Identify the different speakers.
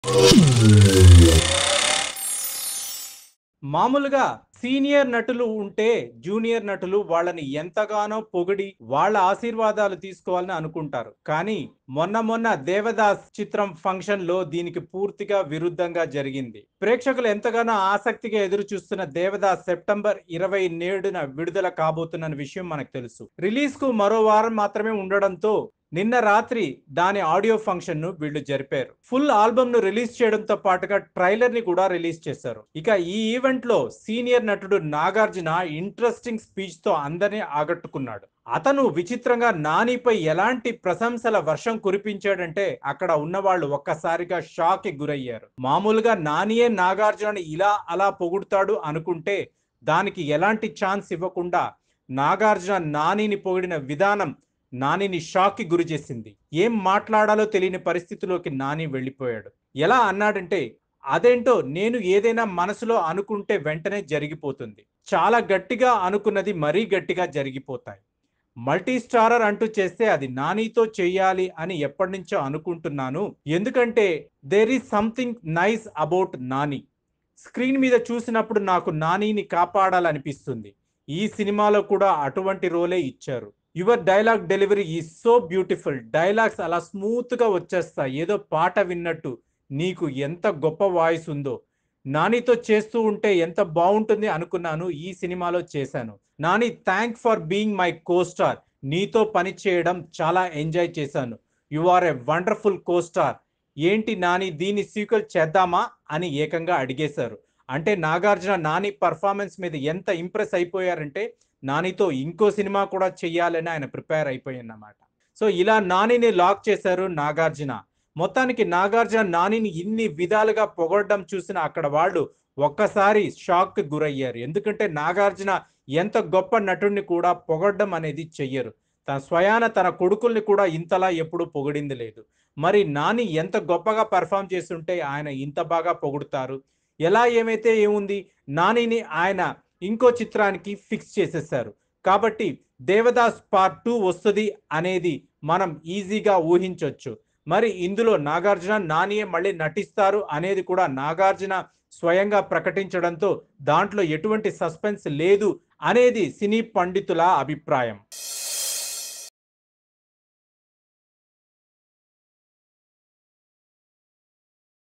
Speaker 1: మామూలుగా సీనియర్ నటులు ఉంటే జూనియర్ నటులు వాళ్ళని ఎంతగానో పొగిడి వాళ్ళ ఆశీర్వాదాలు తీసుకోవాలని అనుకుంటారు కానీ మొన్న మొన్న దేవదాస్ చిత్రం ఫంక్షన్ లో దీనికి పూర్తిగా విరుద్ధంగా జరిగింది ప్రేక్షకులు ఎంతగానో ఆసక్తిగా ఎదురు చూస్తున్న దేవదాస్ సెప్టెంబర్ ఇరవై నేడున విడుదల కాబోతున్న విషయం మనకు తెలుసు రిలీజ్ కు మరో వారం మాత్రమే ఉండడంతో నిన్న రాత్రి దాని ఆడియో ఫంక్షన్ ను వీళ్ళు జరిపారు ఫుల్ ఆల్బమ్ ను రిలీజ్ చేయడంతో పాటుగా ట్రైలర్ ని కూడా రిలీజ్ చేశారు ఇక ఈ ఈవెంట్ లో సీనియర్ నటుడు నాగార్జున ఇంట్రెస్టింగ్ స్పీచ్ తో అందరినీ ఆకట్టుకున్నాడు అతను విచిత్రంగా నానిపై ఎలాంటి ప్రశంసల వర్షం కురిపించాడంటే అక్కడ ఉన్న వాళ్ళు ఒక్కసారిగా షాక్ కి గురయ్యారు మామూలుగా నానియే నాగార్జునని ఇలా అలా పొగుడుతాడు అనుకుంటే దానికి ఎలాంటి ఛాన్స్ ఇవ్వకుండా నాగార్జున నానిని పొగిడిన విధానం నానిని షాక్కి గురి చేసింది ఏం మాట్లాడాలో తెలియని పరిస్థితిలోకి నాని వెళ్ళిపోయాడు ఎలా అన్నాడంటే అదేంటో నేను ఏదైనా మనసులో అనుకుంటే వెంటనే జరిగిపోతుంది చాలా గట్టిగా అనుకున్నది మరీ గట్టిగా జరిగిపోతాయి మల్టీ స్టారర్ అంటూ చేస్తే అది నానితో చేయాలి అని ఎప్పటి నుంచో అనుకుంటున్నాను ఎందుకంటే there is something nice about Nani screen మీద చూసినప్పుడు నాకు నానిని కాపాడాలనిపిస్తుంది ఈ సినిమాలో కూడా అటువంటి రోలే ఇచ్చారు యువర్ డైలాగ్ డెలివరీ ఈ సో బ్యూటిఫుల్ డైలాగ్స్ అలా స్మూత్ గా వచ్చేస్తాయి ఏదో పాట విన్నట్టు నీకు ఎంత గొప్ప వాయిస్ ఉందో నానితో చేస్తూ ఉంటే ఎంత బాగుంటుంది అనుకున్నాను ఈ సినిమాలో చేశాను Nani thank for being my costar నీతో పని చేయడం చాలా ఎంజాయ్ చేశాను you are a wonderful costar ఏంటి నాని దీన్ని సీక్వెల్ చేద్దామా అని ఏకంగా అడిగేశారు అంటే నాగార్జున నాని పర్ఫార్మెన్స్ మీద ఎంత ఇంప్రెస్ అయిపోయారంటే నానితో ఇంకో సినిమా కూడా చెయ్యాలని ఆయన ప్రిపేర్ అయిపోయిందన్నమాట సో ఇలా నానిని లాక్ చేశారు నాగార్జున మొత్తానికి నాగార్జున నానిని ఇన్ని విధాలుగా పొగడడం చూసిన అక్కడ వాళ్ళు ఒక్కసారి షాక్ కి గురయ్యారు ఎందుకంటే నాగార్జున ఎంత గొప్ప నటుడిని కూడా పొగడడం అనేది చెయ్యరు తన స్వయాన తన కొడుకుల్ని కూడా ఇంతలా ఎప్పుడూ పొగిడింది లేదు మరి నాని ఎంత గొప్పగా పర్ఫామ్ చేస్తుంటే ఆయన ఇంత బాగా పొగుడుతారు ఎలా ఏమైతే ఏముంది నానిని ఆయన ఇంకో చిత్రానికి ఫిక్స్ చేసేసారు కాబట్టి దేవదాస్ పార్ట్ టూ వస్తుంది అనేది మనం ఈజీగా ఊహించవచ్చు మరి ఇందులో నాగార్జున నానియే మళ్ళీ నటిస్తారు అనేది కూడా నాగార్జున స్వయంగా ప్రకటించడంతో దాంట్లో ఎటువంటి సస్పెన్స్ లేదు అనేది సినీ పండితుల అభిప్రాయం